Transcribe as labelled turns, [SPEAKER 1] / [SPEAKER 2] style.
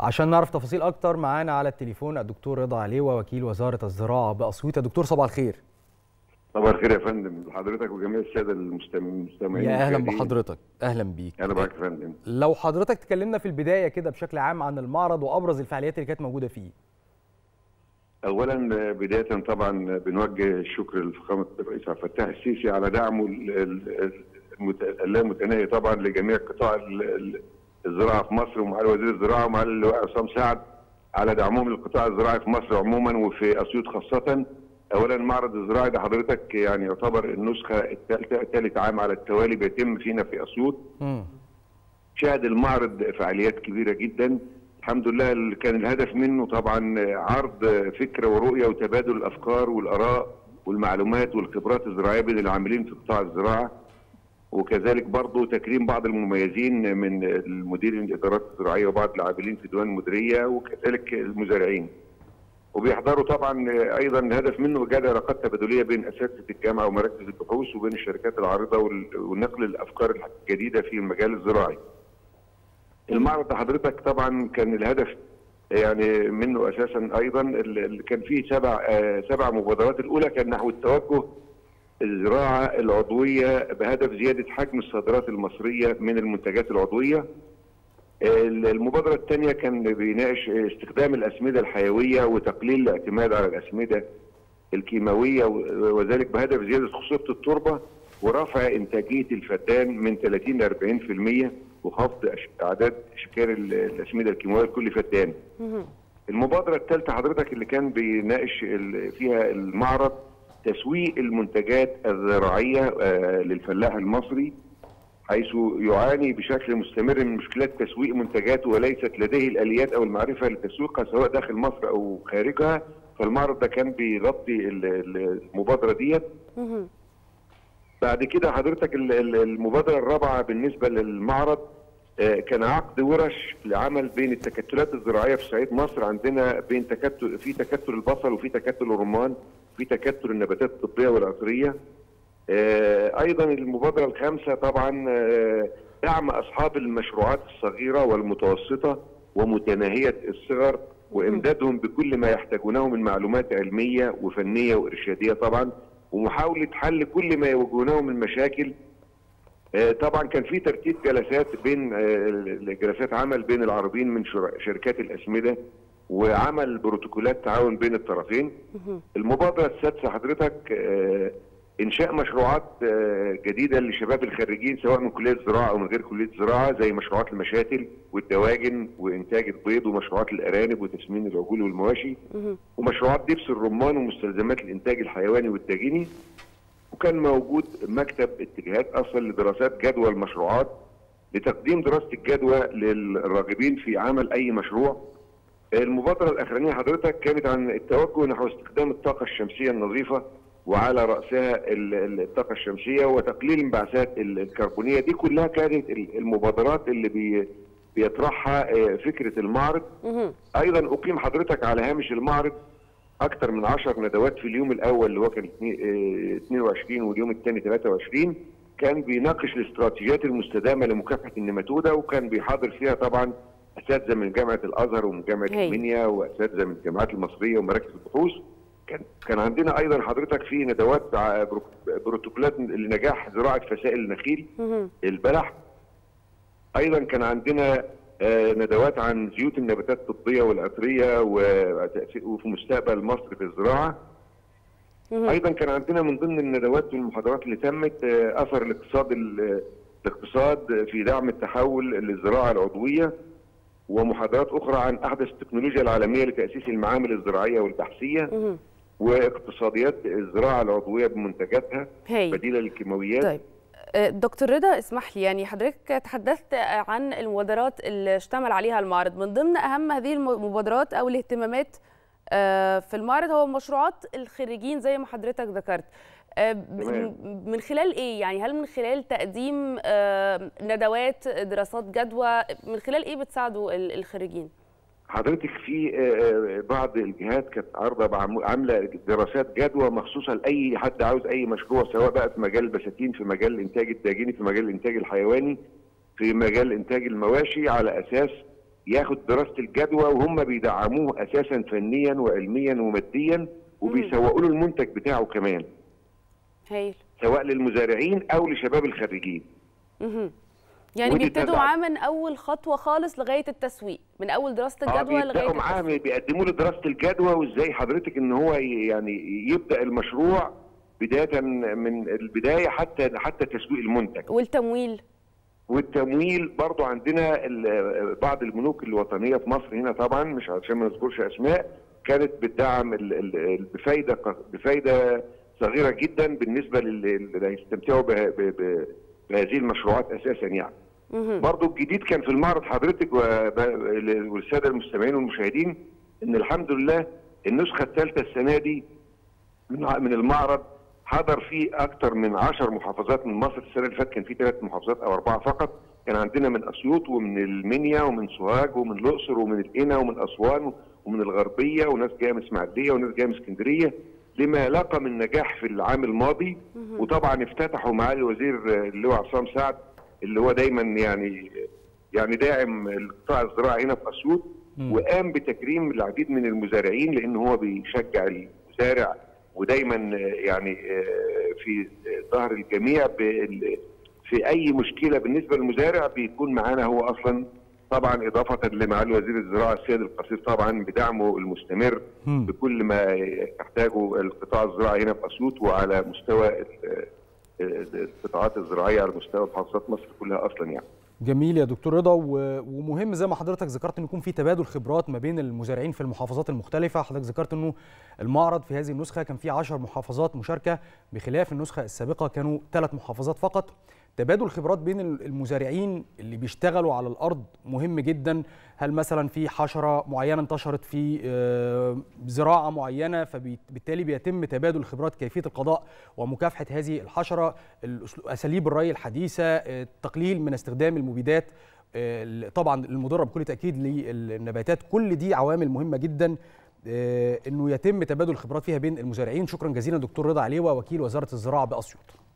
[SPEAKER 1] عشان نعرف تفاصيل اكتر معانا على التليفون الدكتور رضا عليوه وكيل وزاره الزراعه باسيوط يا دكتور صباح الخير
[SPEAKER 2] صباح الخير يا فندم لحضرتك وجميع الساده المستمعين
[SPEAKER 1] يا اهلا بحضرتك اهلا بيك
[SPEAKER 2] اهلا بحضرتك يا فندم
[SPEAKER 1] لو حضرتك تكلمنا في البدايه كده بشكل عام عن المعرض وابرز الفعاليات اللي كانت موجوده فيه
[SPEAKER 2] اولا بدايه طبعا بنوجه الشكر لفخامه الرئيس عبد الفتاح السيسي على دعمه اللامتناهي طبعا لجميع قطاع الزراعه في مصر ومع وزير الزراعه ومع اللواء عصام سعد على دعمهم للقطاع الزراعي في مصر عموما وفي اسيوط خاصه. اولا المعرض الزراعي ده حضرتك يعني يعتبر النسخه الثالثه ثالث عام على التوالي بيتم فينا في اسيوط. شهد المعرض فعاليات كبيره جدا الحمد لله كان الهدف منه طبعا عرض فكره ورؤيه وتبادل الافكار والاراء والمعلومات والخبرات الزراعيه بين العاملين في قطاع الزراعه وكذلك برضه تكريم بعض المميزين من المديرين الادارات الزراعيه وبعض العاملين في ديوان المديريه وكذلك المزارعين. وبيحضروا طبعا ايضا الهدف منه ايجاد علاقات تبادليه بين اساتذه الجامعه ومراكز البحوث وبين الشركات العارضه ونقل الافكار الجديده في المجال الزراعي. المعرض ده حضرتك طبعا كان الهدف يعني منه اساسا ايضا اللي كان فيه سبع سبع مبادرات الاولى كان نحو التوجه الزراعه العضويه بهدف زياده حجم الصادرات المصريه من المنتجات العضويه. المبادره الثانيه كان بيناقش استخدام الاسمده الحيويه وتقليل الاعتماد على الاسمده الكيماويه وذلك بهدف زياده خصوبه التربه ورفع انتاجيه الفدان من 30 ل 40% وخفض اعداد اشكال الاسمده الكيماويه لكل فدان. المبادره الثالثه حضرتك اللي كان بيناقش فيها المعرض تسويق المنتجات الزراعيه للفلاح المصري حيث يعاني بشكل مستمر من مشكلات تسويق منتجاته وليست لديه الاليات او المعرفه لتسويقها سواء داخل مصر او خارجها فالمعرض ده كان بيغطي المبادره ديت بعد كده حضرتك المبادره الرابعه بالنسبه للمعرض كان عقد ورش لعمل بين التكتلات الزراعيه في صعيد مصر عندنا بين تكتل في تكتل البصل وفي تكتل الرمان في تكتل النباتات الطبيه والعطريه ايضا المبادره الخامسه طبعا دعم اصحاب المشروعات الصغيره والمتوسطه ومتناهيه الصغر وامدادهم بكل ما يحتاجونه من معلومات علميه وفنيه وارشاديه طبعا ومحاوله حل كل ما يواجهونه من مشاكل طبعا كان في ترتيب جلسات بين جلسات عمل بين العارضين من شركات الاسمده وعمل بروتوكولات تعاون بين الطرفين المبادره السادسه حضرتك انشاء مشروعات جديده لشباب الخريجين سواء من كليه الزراعه او من غير كليه الزراعه زي مشروعات المشاتل والدواجن وانتاج البيض ومشروعات الارانب وتسمين العجول والمواشي ومشروعات دبس الرمان ومستلزمات الانتاج الحيواني والداجني وكان موجود مكتب اتجاهات اصلا لدراسات جدوى المشروعات لتقديم دراسه الجدوى للراغبين في عمل اي مشروع المبادره الاخرانيه حضرتك كانت عن التوجه نحو استخدام الطاقه الشمسيه النظيفه وعلى راسها الطاقه الشمسيه وتقليل الانبعاثات الكربونيه دي كلها كانت المبادرات اللي بي بيطرحها فكره المعرض ايضا اقيم حضرتك على هامش المعرض اكثر من 10 ندوات في اليوم الاول اللي هو كان 22 واليوم الثاني 23 كان بيناقش الاستراتيجيات المستدامه لمكافحه النماتوده وكان بيحاضر فيها طبعا اساتذه من جامعه الازهر ومن جامعه المنيا واساتذه من الجامعات المصريه ومراكز البحوث كان كان عندنا ايضا حضرتك في ندوات بروتوكولات لنجاح زراعه فسائل النخيل البلح ايضا كان عندنا ندوات عن زيوت النباتات الطبيه والعطريه وفي مستقبل مصر في الزراعه ايضا كان عندنا من ضمن الندوات والمحاضرات اللي تمت اثر الاقتصاد الاقتصاد في دعم التحول للزراعه العضويه ومحاضرات اخرى عن احدث التكنولوجيا العالميه لتاسيس المعامل الزراعيه والبحثيه واقتصاديات الزراعه العضويه بمنتجاتها بديله للكيماويات
[SPEAKER 3] طيب دكتور رضا اسمح لي يعني حضرتك تحدثت عن المبادرات اللي اشتمل عليها المعرض من ضمن اهم هذه المبادرات او الاهتمامات في المعرض هو مشروعات الخريجين زي ما حضرتك ذكرت من خلال ايه يعني هل من خلال تقديم ندوات دراسات جدوى من خلال ايه بتساعدوا الخريجين
[SPEAKER 2] حضرتك في بعض الجهات كانت عارضه عامله دراسات جدوى مخصوصه لاي حد عاوز اي مشروع سواء بقى في مجال البساتين في مجال الانتاج الداجيني في مجال الانتاج الحيواني في مجال انتاج المواشي على اساس ياخد دراسه الجدوى وهم بيدعموه اساسا فنيا وعلميا وماديا وبيسوقوا له المنتج بتاعه كمان
[SPEAKER 3] هايل
[SPEAKER 2] سواء للمزارعين او لشباب الخريجين
[SPEAKER 3] مهم. يعني
[SPEAKER 2] ودي
[SPEAKER 3] بيبتدوا
[SPEAKER 2] تبع-
[SPEAKER 3] معاه من اول خطوه خالص لغايه التسويق من اول دراسه
[SPEAKER 2] اه
[SPEAKER 3] الجدوى
[SPEAKER 2] بيبداوا
[SPEAKER 3] لغايه
[SPEAKER 2] معاه
[SPEAKER 3] التسويق
[SPEAKER 2] بيقدموا له دراسه الجدوى وازاي حضرتك ان هو ي- يعني يبدا المشروع بدايه من البدايه حتى حتى تسويق المنتج
[SPEAKER 3] والتمويل
[SPEAKER 2] والتمويل برضو عندنا ال- بعض البنوك الوطنيه في مصر هنا طبعا مش عشان ما نذكرش اسماء كانت بتدعم ال- ال- ال- بفايده ق- بفايده صغيره جدا بالنسبه لل- اللي هيستمتعوا به- ب- ب- بهذه المشروعات اساسا يعني.
[SPEAKER 3] مهم.
[SPEAKER 2] برضو الجديد كان في المعرض حضرتك وب- والساده المستمعين والمشاهدين ان الحمد لله النسخه الثالثه السنه دي من ع- من المعرض حضر فيه اكثر من 10 محافظات من مصر السنه اللي فاتت كان في ثلاث محافظات او اربعه فقط كان عندنا من اسيوط ومن المنيا ومن سوهاج ومن الاقصر ومن القنا ومن اسوان ومن الغربيه وناس جايه من اسماعيليه وناس جايه من اسكندريه لما لقى من نجاح في العام الماضي وطبعا افتتحوا معالي الوزير آه، اللواء عصام سعد اللي هو دايما يعني يعني داعم القطاع الزراعي هنا في اسيوط
[SPEAKER 1] مم.
[SPEAKER 2] وقام بتكريم العديد من المزارعين لان هو بيشجع المزارع ودايما آه، يعني آه، في ظهر الجميع بال- في اي مشكله بالنسبه للمزارع بيكون معانا هو اصلا طبعا اضافه لمعالي وزير الزراعه السيد القصير طبعا بدعمه المستمر
[SPEAKER 1] مم.
[SPEAKER 2] بكل ما يحتاجه القطاع الزراعي هنا في اسيوط وعلى مستوى ال- ال- القطاعات الزراعيه على مستوى محافظات مصر كلها اصلا يعني.
[SPEAKER 1] جميل يا دكتور رضا و- ومهم زي ما حضرتك ذكرت ان يكون في تبادل خبرات ما بين المزارعين في المحافظات المختلفه حضرتك ذكرت انه المعرض في هذه النسخه كان فيه 10 محافظات مشاركه بخلاف النسخه السابقه كانوا ثلاث محافظات فقط تبادل الخبرات بين المزارعين اللي بيشتغلوا على الارض مهم جدا هل مثلا في حشره معينه انتشرت في آه، زراعه معينه فبالتالي بيتم تبادل الخبرات كيفيه القضاء ومكافحه هذه الحشره الأسلو- اساليب الري الحديثه آه، التقليل من استخدام المبيدات آه، طبعا المضره بكل تاكيد للنباتات كل دي عوامل مهمه جدا آه، انه يتم تبادل الخبرات فيها بين المزارعين شكرا جزيلا دكتور رضا عليوه وكيل وزاره الزراعه باسيوط